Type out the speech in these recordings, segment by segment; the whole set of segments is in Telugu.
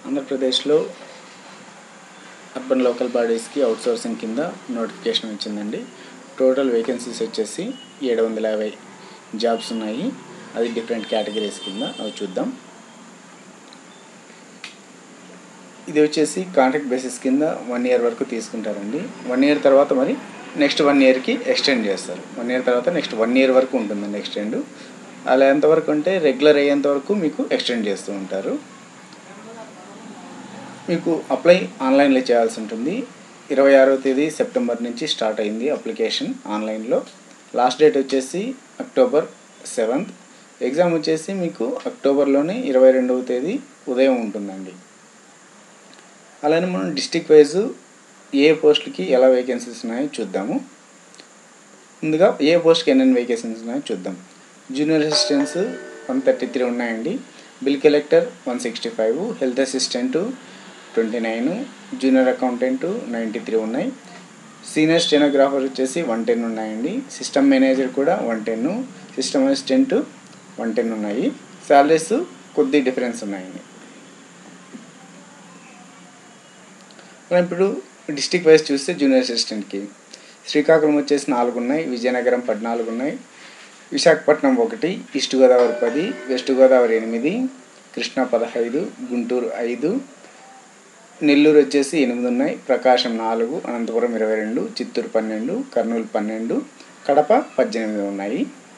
ఆంధ్రప్రదేశ్లో అర్బన్ లోకల్ బాడీస్కి అవుట్సోర్సింగ్ కింద నోటిఫికేషన్ వచ్చిందండి టోటల్ వేకెన్సీస్ వచ్చేసి ఏడు వందల యాభై జాబ్స్ ఉన్నాయి అది డిఫరెంట్ కేటగిరీస్ కింద అవి చూద్దాం ఇది వచ్చేసి కాంట్రాక్ట్ బేసిస్ కింద వన్ ఇయర్ వరకు తీసుకుంటారండి వన్ ఇయర్ తర్వాత మరి నెక్స్ట్ వన్ ఇయర్కి ఎక్స్టెండ్ చేస్తారు వన్ ఇయర్ తర్వాత నెక్స్ట్ వన్ ఇయర్ వరకు ఉంటుందండి ఎక్స్టెండ్ అలా ఎంతవరకు అంటే రెగ్యులర్ అయ్యేంత వరకు మీకు ఎక్స్టెండ్ చేస్తూ ఉంటారు మీకు అప్లై ఆన్లైన్లో చేయాల్సి ఉంటుంది ఇరవై ఆరవ తేదీ సెప్టెంబర్ నుంచి స్టార్ట్ అయింది అప్లికేషన్ ఆన్లైన్లో లాస్ట్ డేట్ వచ్చేసి అక్టోబర్ సెవెంత్ ఎగ్జామ్ వచ్చేసి మీకు అక్టోబర్లోనే ఇరవై రెండవ తేదీ ఉదయం ఉంటుందండి అలానే మనం డిస్టిక్ వైజ్ ఏ పోస్ట్కి ఎలా వేకెన్సీస్ ఉన్నాయో చూద్దాము ముందుగా ఏ పోస్ట్కి ఎన్నెన్ని వేకెన్సీస్ ఉన్నాయో చూద్దాం junior assistants one thirty three ఉన్నాయండి bill collector one sixty five health assistant twenty nine junior accountant ninety three ఉన్నాయి సీనియర్ స్టెనోగ్రాఫర్ వచ్చేసి వన్ టెన్ ఉన్నాయండి సిస్టమ్ మేనేజర్ కూడా one ten system assistant one ten ఉన్నాయి శాలరీస్ కొద్ది డిఫరెన్స్ ఉన్నాయండి మనం ఇప్పుడు డిస్టిక్ వైజ్ చూస్తే జూనియర్ అసిస్టెంట్కి శ్రీకాకుళం వచ్చేసి నాలుగు ఉన్నాయి విజయనగరం పద్నాలుగు ఉన్నాయి విశాఖపట్నం ఒకటి ఈస్ట్ గోదావరి పది వెస్ట్ గోదావరి ఎనిమిది కృష్ణా పదహైదు గుంటూరు ఐదు నెల్లూరు వచ్చేసి ఎనిమిది ఉన్నాయి ప్రకాశం నాలుగు అనంతపురం ఇరవై రెండు చిత్తూరు పన్నెండు కర్నూలు పన్నెండు కడప పద్దెనిమిది ఉన్నాయి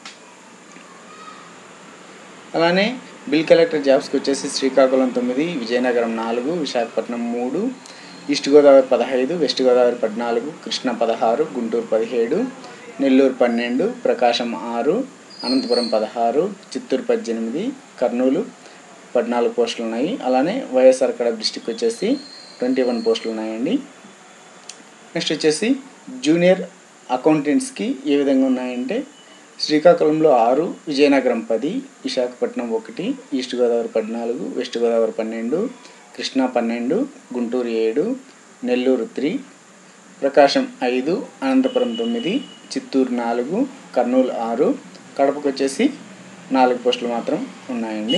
అలానే బిల్ కలెక్టర్ జాబ్స్కి వచ్చేసి శ్రీకాకుళం తొమ్మిది విజయనగరం నాలుగు విశాఖపట్నం మూడు ఈస్ట్ గోదావరి పదహైదు వెస్ట్ గోదావరి పద్నాలుగు కృష్ణా పదహారు గుంటూరు పదిహేడు నెల్లూరు పన్నెండు ప్రకాశం ఆరు అనంతపురం పదహారు చిత్తూరు పద్దెనిమిది కర్నూలు పద్నాలుగు పోస్టులు ఉన్నాయి అలానే వైఎస్ఆర్ కడప డిస్టిక్ వచ్చేసి ట్వంటీ వన్ పోస్టులు ఉన్నాయండి నెక్స్ట్ వచ్చేసి జూనియర్ అకౌంటెంట్స్కి ఏ విధంగా ఉన్నాయంటే శ్రీకాకుళంలో ఆరు విజయనగరం పది విశాఖపట్నం ఒకటి ఈస్ట్ గోదావరి పద్నాలుగు వెస్ట్ గోదావరి పన్నెండు కృష్ణా పన్నెండు గుంటూరు ఏడు నెల్లూరు త్రీ ప్రకాశం ఐదు అనంతపురం తొమ్మిది చిత్తూరు నాలుగు కర్నూలు ఆరు కడపకు వచ్చేసి నాలుగు పోస్టులు మాత్రం ఉన్నాయండి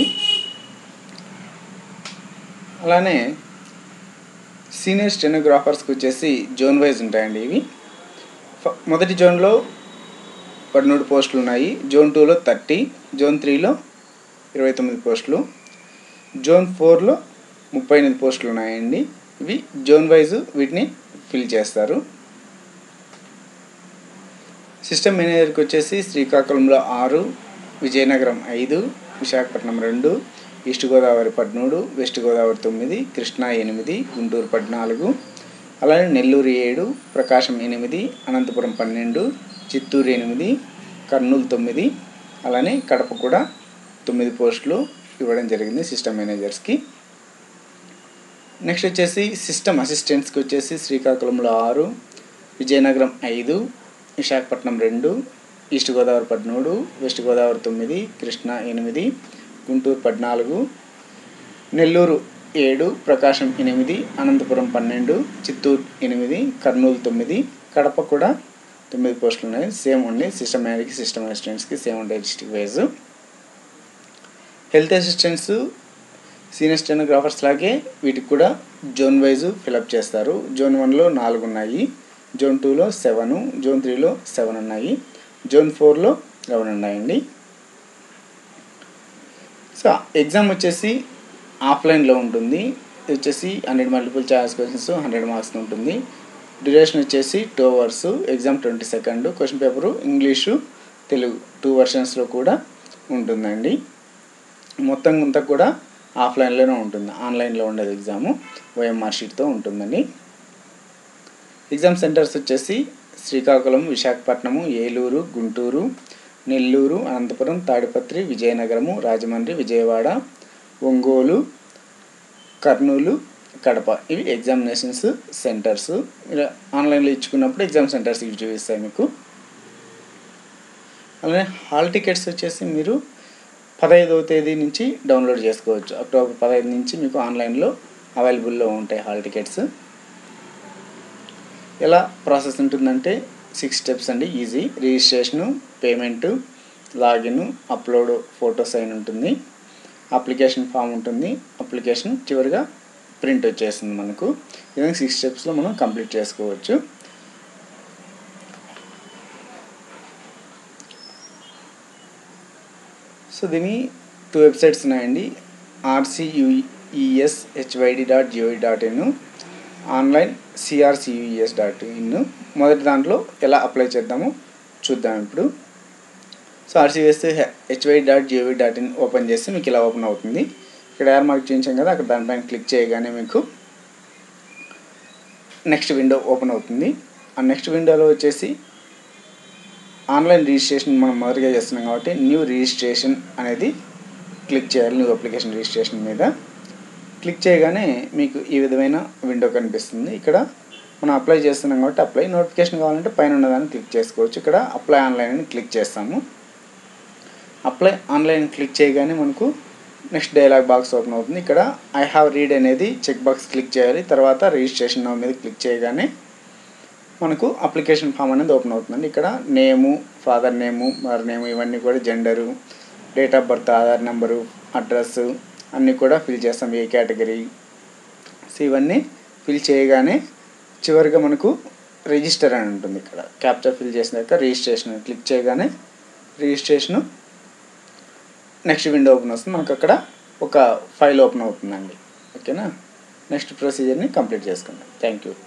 అలానే సీనియర్ స్టెనోగ్రాఫర్స్కి వచ్చేసి జోన్ వైజ్ ఉంటాయండి ఇవి ఫ- మొదటి జోన్లో పదమూడు పోస్టులు ఉన్నాయి జోన్ టూలో థర్టీ జోన్ త్రీలో ఇరవై తొమ్మిది పోస్టులు జోన్ ఫోర్లో ముప్పై ఎనిమిది పోస్టులు ఉన్నాయండి ఇవి జోన్ వైజ్ వీటిని ఫిల్ చేస్తారు సిస్టమ్ మేనేజర్కి వచ్చేసి శ్రీకాకుళంలో ఆరు విజయనగరం ఐదు విశాఖపట్నం రెండు ఈస్ట్ గోదావరి పదమూడు వెస్ట్ గోదావరి తొమ్మిది కృష్ణా ఎనిమిది గుంటూరు పద్నాలుగు అలానే నెల్లూరు ఏడు ప్రకాశం ఎనిమిది అనంతపురం పన్నెండు చిత్తూరు ఎనిమిది కర్నూలు తొమ్మిది అలానే కడప కూడా తొమ్మిది పోస్టులు ఇవ్వడం జరిగింది సిస్టమ్ మేనేజర్స్కి నెక్స్ట్ వచ్చేసి సిస్టమ్ అసిస్టెంట్స్కి వచ్చేసి శ్రీకాకుళంలో ఆరు విజయనగరం ఐదు విశాఖపట్నం రెండు ఈస్ట్ గోదావరి పదమూడు వెస్ట్ గోదావరి తొమ్మిది కృష్ణా ఎనిమిది గుంటూరు పద్నాలుగు నెల్లూరు ఏడు ప్రకాశం ఎనిమిది అనంతపురం పన్నెండు చిత్తూరు ఎనిమిది కర్నూలు తొమ్మిది కడప కూడా తొమ్మిది పోస్టులు ఉన్నాయి సేమ్ ఉన్నాయి సిస్టమ్ మేనేజర్కి సిస్టమ్ అసిస్టెంట్స్కి సేమ్ ఉంటాయి district wise health assistants senior stenographers లాగే వీటికి కూడా జోన్ వైజ్ ఫిలప్ చేస్తారు జోన్ వన్లో నాలుగు ఉన్నాయి జోన్ టూలో సెవెన్ జోన్ త్రీలో సెవెన్ ఉన్నాయి జోన్ ఫోర్లో లెవెన్ ఉన్నాయండి సో ఎగ్జామ్ వచ్చేసి ఆఫ్లైన్లో ఉంటుంది ఇది వచ్చేసి hundred multiple choice questions hundred marks ఉంటుంది డ్యూరేషన్ వచ్చేసి two hours exam twenty second question paper English Telugu two వర్షన్స్లో కూడా ఉంటుందండి మొత్తం అంతా కూడా ఆఫ్లైన్లోనే ఉంటుంది ఆన్లైన్లో ఉండదు ఎగ్జాము ఓఎంఆర్ షీట్తో ఉంటుందండి ఎగ్జామ్ సెంటర్స్ వచ్చేసి శ్రీకాకుళం విశాఖపట్నము ఏలూరు గుంటూరు నెల్లూరు అనంతపురం తాడిపత్రి విజయనగరము రాజమండ్రి విజయవాడ ఒంగోలు కర్నూలు కడప ఇవి ఎగ్జామినేషన్స్ సెంటర్స్ ఇలా ఆన్లైన్లో ఇచ్చుకున్నప్పుడు ఎగ్జామ్ సెంటర్స్ ఇవి చూపిస్తాయి మీకు అలానే హాల్ టికెట్స్ వచ్చేసి మీరు పదహైదవ తేదీ నుంచి డౌన్లోడ్ చేసుకోవచ్చు అక్టోబర్ పదహైదు నుంచి మీకు ఆన్లైన్లో అవైలబుల్లో ఉంటాయి హాల్ టికెట్స్ ఎలా ప్రాసెస్ ఉంటుందంటే సిక్స్ స్టెప్స్ అండి easy registration payment login upload photos అయిన ఉంటుంది అప్లికేషన్ ఫామ్ ఉంటుంది అప్లికేషన్ చివరిగా ప్రింట్ వచ్చేస్తుంది మనకు ఈ విధంగా సిక్స్ స్టెప్స్లో మనం కంప్లీట్ చేసుకోవచ్చు సో దీని టూ వెబ్సైట్స్ ఉన్నాయండి RCUES HYD dot gov dot in online CRCUES dot in మొదటి దాంట్లో ఎలా అప్లై చేద్దామో చూద్దాం ఇప్పుడు so RCS HY dot gov dot in open చేస్తే మీకు ఇలా ఓపెన్ అవుతుంది ఇక్కడ యార్ మార్క్ చూపించాం కదా అక్కడ దానిపైన క్లిక్ చేయగానే మీకు నెక్స్ట్ విండో ఓపెన్ అవుతుంది ఆ నెక్స్ట్ విండోలో వచ్చేసి ఆన్లైన్ రిజిస్ట్రేషన్ మనం మొదటిగా చేస్తున్నాం కాబట్టి న్యూ రిజిస్ట్రేషన్ అనేది క్లిక్ చేయాలి న్యూ అప్లికేషన్ రిజిస్ట్రేషన్ మీద క్లిక్ చేయగానే మీకు ఈ విధమైన విండో కనిపిస్తుంది ఇక్కడ మనం అప్లై చేస్తున్నాం కాబట్టి అప్లై నోటిఫికేషన్ కావాలంటే పైన ఉన్నదాన్ని క్లిక్ చేసుకోవచ్చు ఇక్కడ అప్లై ఆన్లైన్ అని క్లిక్ చేస్తాము అప్లై ఆన్లైన్ క్లిక్ చేయగానే మనకు నెక్స్ట్ డైలాగ్ బాక్స్ ఓపెన్ అవుతుంది ఇక్కడ ఐ హ్యావ్ రీడ్ అనేది చెక్ బాక్స్ క్లిక్ చేయాలి తర్వాత రిజిస్ట్రేషన్ నౌ మీద క్లిక్ చేయగానే మనకు అప్లికేషన్ ఫామ్ అనేది ఓపెన్ అవుతుందండి ఇక్కడ name father name mother name ఇవన్నీ కూడా gender date of birth Aadhaar number address అన్నీ కూడా ఫిల్ చేస్తాం ఏ కేటగిరీ సో ఇవన్నీ ఫిల్ చేయగానే చివరిగా మనకు రిజిస్టర్ అని ఉంటుంది ఇక్కడ క్యాప్చర్ ఫిల్ చేసినాక రిజిస్ట్రేషన్ క్లిక్ చేయగానే రిజిస్ట్రేషను నెక్స్ట్ విండో ఓపెన్ వస్తుంది మనకు అక్కడ ఒక ఫైల్ ఓపెన్ అవుతుందండి ఓకేనా నెక్స్ట్ ప్రొసీజర్ని కంప్లీట్ చేసుకుందాం థ్యాంక్ యూ